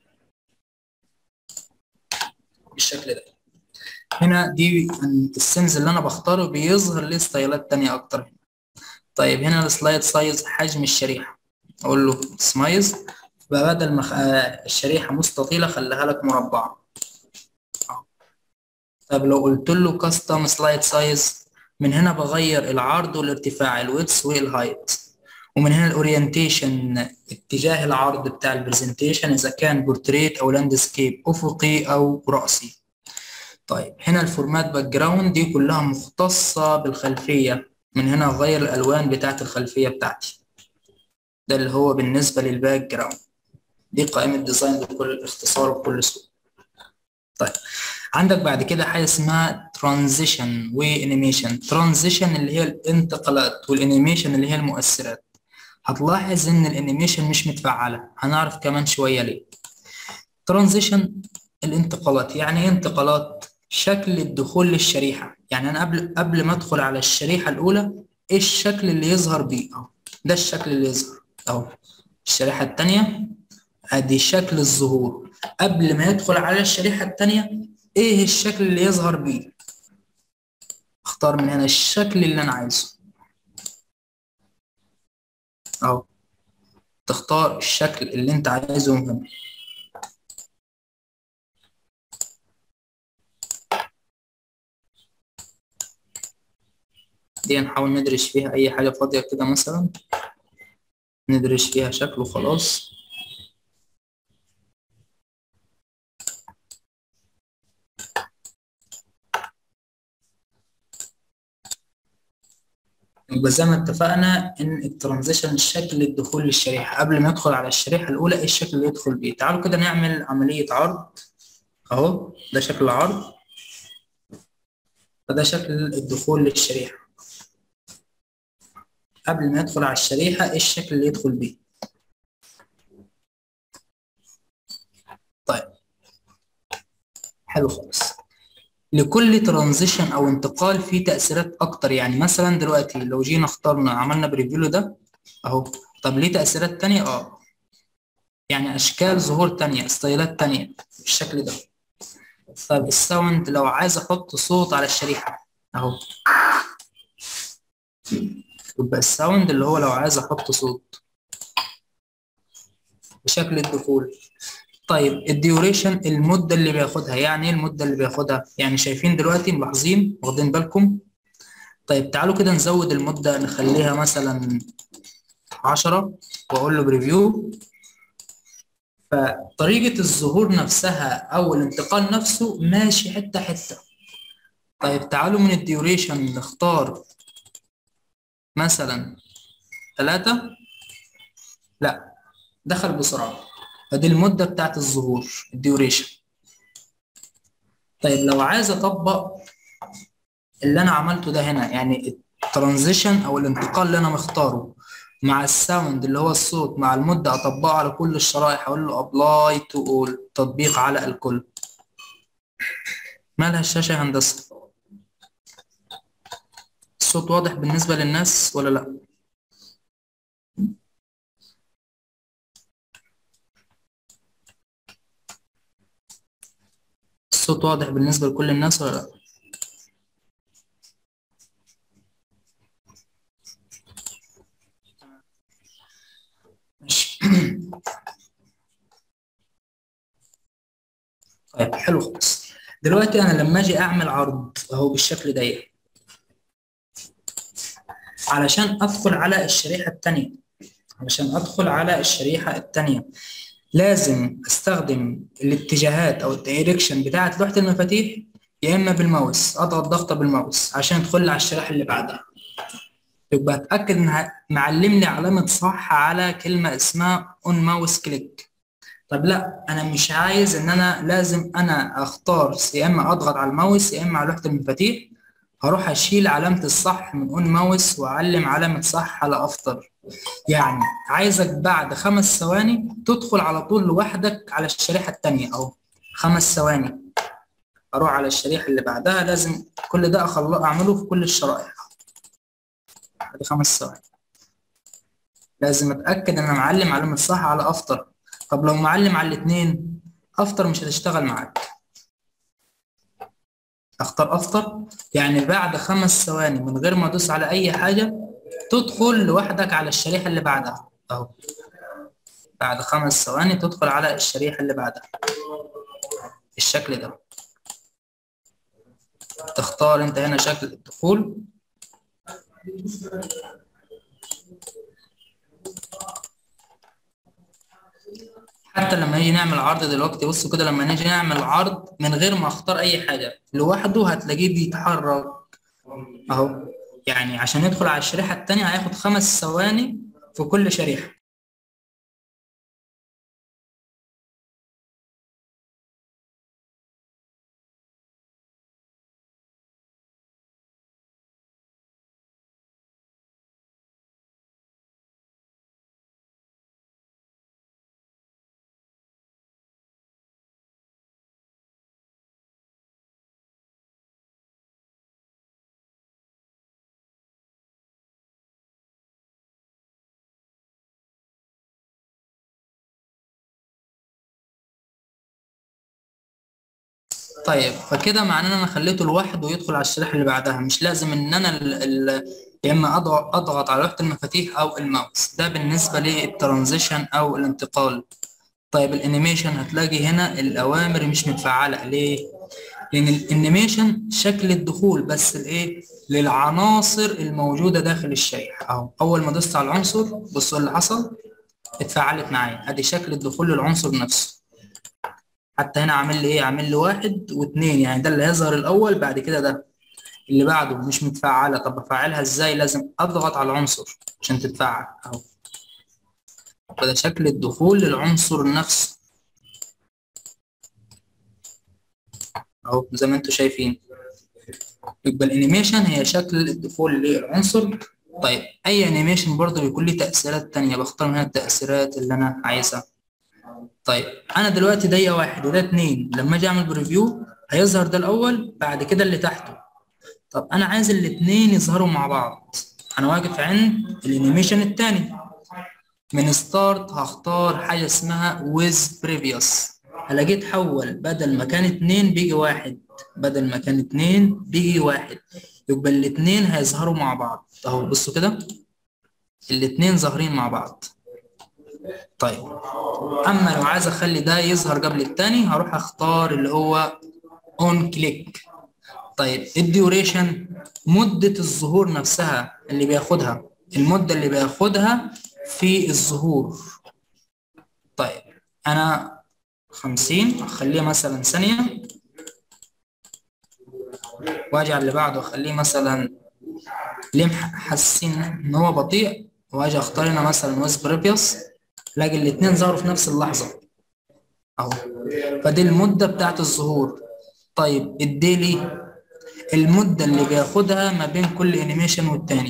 بالشكل ده هنا دي السنز اللي انا بختاره بيظهر لي ستايلات تانية اكتر هنا طيب هنا السلايد سايز حجم الشريحه اقول له سمايز بقى بدل ما الشريحه مستطيله خليها لك مربعه طب لو قلت له كاستم سلايد سايز من هنا بغير العرض والارتفاع الويدث والهايت ومن هنا الاورينتيشن اتجاه العرض بتاع البرزنتيشن اذا كان بورتريت او لاندسكيب افقي او راسي طيب هنا الفورمات باك جراوند دي كلها مختصه بالخلفيه من هنا اغير الالوان بتاعه الخلفيه بتاعتي ده اللي هو بالنسبه للباك جراوند دي قائمه ديزاين بكل اختصار وبكل سهوله طيب عندك بعد كده حاجه اسمها ترانزيشن وانيميشن ترانزيشن اللي هي الانتقالات والانيميشن اللي هي المؤثرات هتلاحظ ان الانيميشن مش متفعله هنعرف كمان شويه ليه ترانزيشن الانتقالات يعني ايه انتقالات شكل الدخول للشريحه يعني انا قبل قبل ما ادخل على الشريحه الاولى ايه الشكل اللي يظهر بيه اهو ده الشكل اللي يظهر اهو الشريحه الثانيه ادي شكل الظهور قبل ما يدخل على الشريحه الثانيه ايه الشكل اللي يظهر بيه اختار من هنا الشكل اللي انا عايزه اهو تختار الشكل اللي انت عايزه من هنا دي نحاول ندرس فيها اي حاجة فاضية كده مثلا ندرس فيها شكل وخلاص يبقى زي ما اتفقنا ان الترانزيشن شكل الدخول للشريحه قبل ما يدخل على الشريحه الاولى ايه الشكل اللي يدخل بيه تعالوا كده نعمل عمليه عرض اهو ده شكل العرض فده شكل الدخول للشريحه قبل ما يدخل على الشريحه ايه الشكل اللي يدخل بيه طيب حلو خالص لكل ترانزيشن او انتقال فيه تاثيرات اكتر يعني مثلا دلوقتي لو جينا اخترنا عملنا بريفيو ده اهو طب ليه تاثيرات تانية اه يعني اشكال ظهور تانية ستايلات تانية بالشكل ده طب الساوند لو عايز احط صوت على الشريحة اهو يبقى الساوند اللي هو لو عايز احط صوت بشكل الدخول طيب الديوريشن المدة اللي بياخدها يعني ايه المدة اللي بياخدها يعني شايفين دلوقتي ملاحظين واخدين بالكم طيب تعالوا كده نزود المدة نخليها مثلا عشرة واقول له بريفيو فطريقة الظهور نفسها او الانتقال نفسه ماشي حتة حتة طيب تعالوا من الديوريشن نختار مثلا ثلاثة لا دخل بسرعة فدي المدة بتاعت الظهور الديوريشن طيب لو عايز اطبق اللي انا عملته ده هنا يعني الترانزيشن او الانتقال اللي انا مختاره مع الساوند اللي هو الصوت مع المدة اطبقه على كل الشرائح اقول له ابلاي تو اول تطبيق على الكل مالها الشاشة يا هندسة الصوت واضح بالنسبة للناس ولا لا الصوت واضح بالنسبة لكل الناس ولا لا ماشي طيب حلو خالص دلوقتي انا لما اجي اعمل عرض اهو بالشكل ده علشان ادخل على الشريحة التانية علشان ادخل على الشريحة التانية لازم استخدم الاتجاهات او الدايركشن بتاعت لوحة المفاتيح يا اما بالماوس اضغط ضغطة بالماوس عشان ادخل على الشريحة اللي بعدها يبقى اتاكد انها معلم لي علامة صح على كلمة اسمها اون ماوس كليك طب لا انا مش عايز ان انا لازم انا اختار يا اما اضغط على الماوس يا اما على لوحة المفاتيح هروح اشيل علامة الصح من اون ماوس واعلم علامة صح على افتر يعني عايزك بعد خمس ثواني تدخل على طول لوحدك على الشريحة التانية اهو خمس ثواني اروح على الشريحة اللي بعدها لازم كل ده اخلص اعمله في كل الشرائح بعد خمس ثواني لازم اتاكد ان انا معلم علامة صح على افتر طب لو معلم على الاتنين افتر مش هتشتغل معاك اختار افتر يعني بعد خمس ثواني من غير ما ادوس على اي حاجه تدخل لوحدك على الشريحه اللي بعدها اهو بعد خمس ثواني تدخل على الشريحه اللي بعدها الشكل ده تختار انت هنا شكل الدخول حتى لما نيجي نعمل عرض دلوقتي بصوا كده لما نيجي نعمل عرض من غير ما اختار اي حاجه لوحده هتلاقيه بيتحرك اهو يعني عشان يدخل على الشريحه التانية هياخد خمس ثواني في كل شريحه طيب فكده معناه ان انا خليته لوحده ويدخل على الشريحه اللي بعدها مش لازم ان انا ال ال يا اما اضغط اضغط على لوحه المفاتيح او الماوس ده بالنسبه للترانزيشن او الانتقال طيب الانيميشن هتلاقي هنا الاوامر مش متفعله ليه لان الانيميشن شكل الدخول بس الايه للعناصر الموجوده داخل الشريحه اهو اول ما دوست على العنصر بصوا اللي حصل اتفعلت معايا ادي شكل الدخول للعنصر نفسه حتى هنا عامل لي ايه عامل لي واحد واثنين يعني ده اللي هيظهر الاول بعد كده ده اللي بعده مش متفعله طب افعلها ازاي لازم اضغط على العنصر عشان تتفعل اهو فده شكل الدخول للعنصر نفسه اهو زي ما انتم شايفين يبقى الانيميشن هي شكل الدخول للعنصر طيب اي انيميشن برضه بيكون ليه تاثيرات تانية بختار منها التاثيرات اللي انا عايزها طيب انا دلوقتي ده واحد وده اتنين لما اجي اعمل بريفيو هيظهر ده الاول بعد كده اللي تحته طب انا عايز الاتنين يظهروا مع بعض انا واقف عند الانيميشن التاني من ستارت هختار حاجه اسمها with previous هلاقيه اتحول بدل ما كان اتنين بيجي واحد بدل ما كان اتنين بيجي واحد يبقى الاتنين هيظهروا مع بعض اهو بصوا كده الاتنين ظاهرين مع بعض طيب اما لو عايز اخلي ده يظهر قبل التاني هروح اختار اللي هو اون كليك طيب الديوريشن مدة الظهور نفسها اللي بياخدها المدة اللي بياخدها في الظهور طيب انا خمسين اخليه مثلا ثانية واجي على اللي بعده اخليه مثلا ليه حاسين ان هو بطيء واجي اختار هنا مثلا ويز بريفيوس الاقي الاتنين ظهروا في نفس اللحظة اهو فدي المدة بتاعت الظهور طيب الديلي المدة اللي بياخدها ما بين كل انيميشن والتاني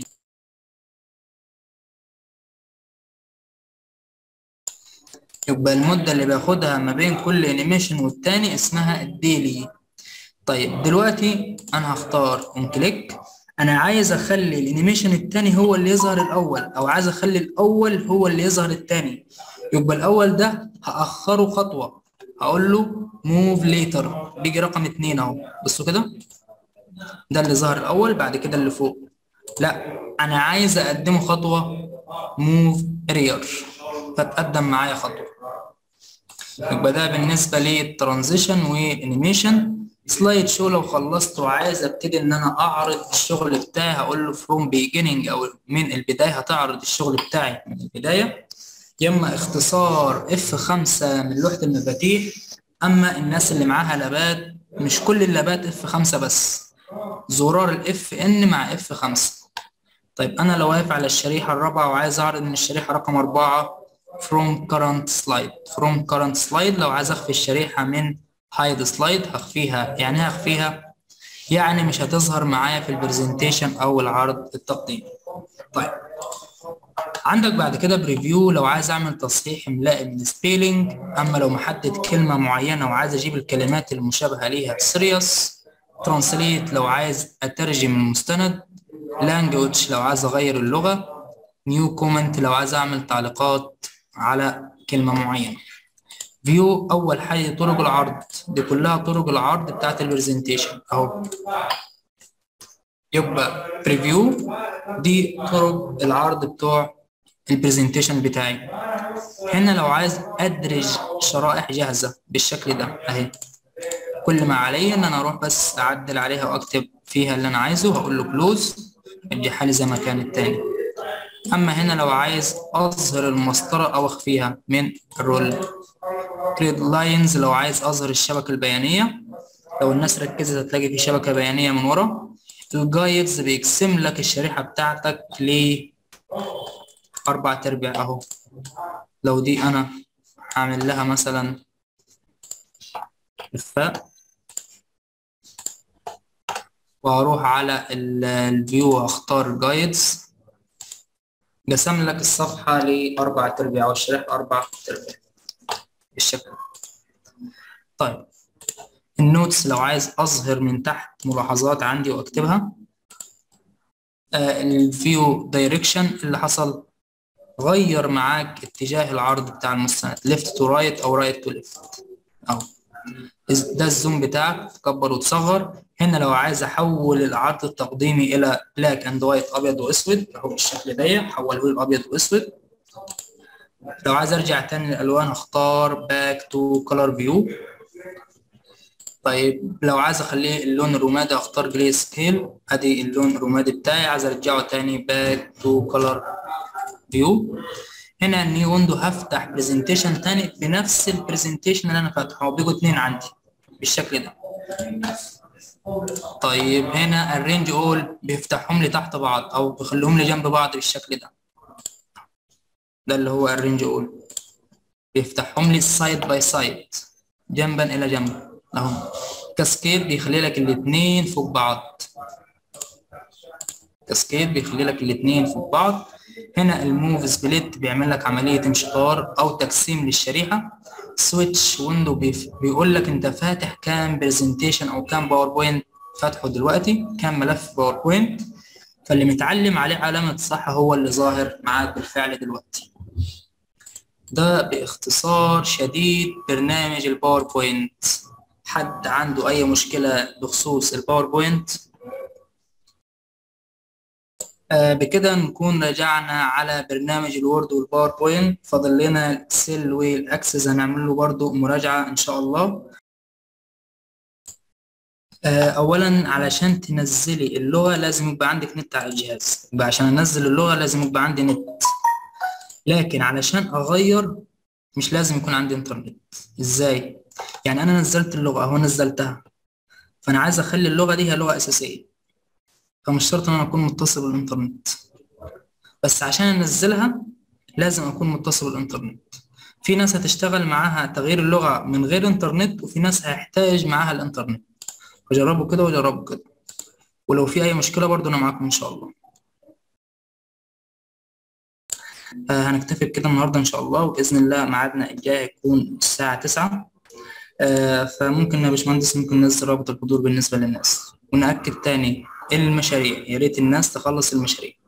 يبقى المدة اللي بياخدها ما بين كل انيميشن والتاني اسمها الديلي طيب دلوقتي انا هختار اون كليك انا عايز اخلي الانيميشن التاني هو اللي يظهر الاول او عايز اخلي الاول هو اللي يظهر التاني يبقى الاول ده هاخره خطوة هقول له موف ليتر بيجي رقم اتنين اهو بصوا كده ده اللي ظهر الاول بعد كده اللي فوق لا انا عايز اقدمه خطوة موف رير فتقدم معايا خطوة يبقى ده بالنسبة للترانزيشن والانيميشن سلايد شو لو خلصت وعايز ابتدي ان انا اعرض الشغل بتاعي هقول له فروم beginning او من البداية هتعرض الشغل بتاعي من البداية يا اما اختصار اف 5 من لوحة المفاتيح اما الناس اللي معاها لابات مش كل اللابات اف 5 بس زرار الاف ان مع اف 5 طيب انا لو واقف على الشريحة الرابعة وعايز اعرض من الشريحة رقم أربعة from current slide from current slide لو عايز اخفي الشريحة من hide slide هخفيها يعني ايه هخفيها يعني مش هتظهر معايا في البرزنتيشن او العرض التقديمي طيب عندك بعد كده بريفيو لو عايز اعمل تصحيح املائي من سبيلينج اما لو محدد كلمة معينة وعايز اجيب الكلمات المشابهة ليها سيريس ترانسليت لو عايز اترجم المستند لانجوج لو عايز اغير اللغة نيو كومنت لو عايز اعمل تعليقات على كلمة معينة فيو اول حاجة طرق العرض دي كلها طرق العرض بتاعت البرزنتيشن اهو يبقى بريفيو دي طرق العرض بتوع البرزنتيشن بتاعي هنا لو عايز ادرج شرائح جاهزة بالشكل ده اهي كل ما عليا ان انا اروح بس اعدل عليها واكتب فيها اللي انا عايزه هقول له كلوز ادي حالي زي ما كان التاني اما هنا لو عايز اظهر المسطرة او اخفيها من الرول كريد لاينز لو عايز اظهر الشبكة البيانية لو الناس ركزت هتلاقي في شبكة بيانية من ورا الجايدز بيقسم لك الشريحة بتاعتك ل أربع تربيع أهو لو دي أنا هعمل لها مثلا إخفاء وهروح على الفيو واختار جايدز قسم لك الصفحة لأربع تربيع أو الشريحة أربع تربيع بالشكل طيب النوتس لو عايز أظهر من تحت ملاحظات عندي وأكتبها آه الفيو دايركشن اللي حصل غير معاك اتجاه العرض بتاع المستند ليفت تو رايت أو رايت تو ليفت أهو ده الزوم بتاعك تكبر وتصغر هنا لو عايز احول العرض التقديمي الى بلاك اند وايت ابيض واسود اهو بالشكل ده حوله لي ابيض واسود لو عايز ارجع تاني للالوان اختار باك تو كولر فيو طيب لو عايز اخليه اللون الرمادي اختار جري سكيل ادي اللون الرمادي بتاعي عايز ارجعه تاني باك تو كولر فيو هنا النيو ويندو هفتح برزنتيشن تاني بنفس البرزنتيشن اللي انا فاتحه بيجوا اتنين عندي بالشكل ده طيب هنا الرينج اول بيفتحهم لي تحت بعض او بيخليهم لي جنب بعض بالشكل ده ده اللي هو الرينج اول بيفتحهم لي سايد باي سايد جنبا الى جنب اهو كاسكيد بيخلي لك الاتنين فوق بعض كاسكيد بيخلي لك الاتنين فوق بعض هنا الموف سبليت بيعمل لك عملية انشطار أو تقسيم للشريحة سويتش ويندو بيقول لك أنت فاتح كام برزنتيشن أو كام باوربوينت فاتحه دلوقتي كام ملف باوربوينت فاللي متعلم عليه علامة صح هو اللي ظاهر معاك بالفعل دلوقتي ده باختصار شديد برنامج الباوربوينت حد عنده أي مشكلة بخصوص الباوربوينت آه بكده نكون رجعنا على برنامج الوورد والباوربوينت فاضل لنا الاكسل والاكسس هنعمل له برضو مراجعة ان شاء الله آه اولا علشان تنزلي اللغة لازم يبقى عندك نت على الجهاز يبقى عشان انزل اللغة لازم يبقى عندي نت لكن علشان اغير مش لازم يكون عندي انترنت ازاي يعني انا نزلت اللغة اهو نزلتها فانا عايز اخلي اللغة دي هي لغة اساسية فمش شرط ان انا اكون متصل بالانترنت بس عشان انزلها لازم اكون متصل بالانترنت في ناس هتشتغل معاها تغيير اللغة من غير انترنت وفي ناس هيحتاج معاها الانترنت فجربوا كده وجربوا كده ولو في اي مشكلة برضو انا معاكم ان شاء الله آه هنكتفي بكده النهارده ان شاء الله وباذن الله ميعادنا الجاي هيكون الساعة 9 آه فممكن يا باشمهندس ممكن ننزل رابط الحضور بالنسبة للناس ونأكد تاني المشاريع يا ريت الناس تخلص المشاريع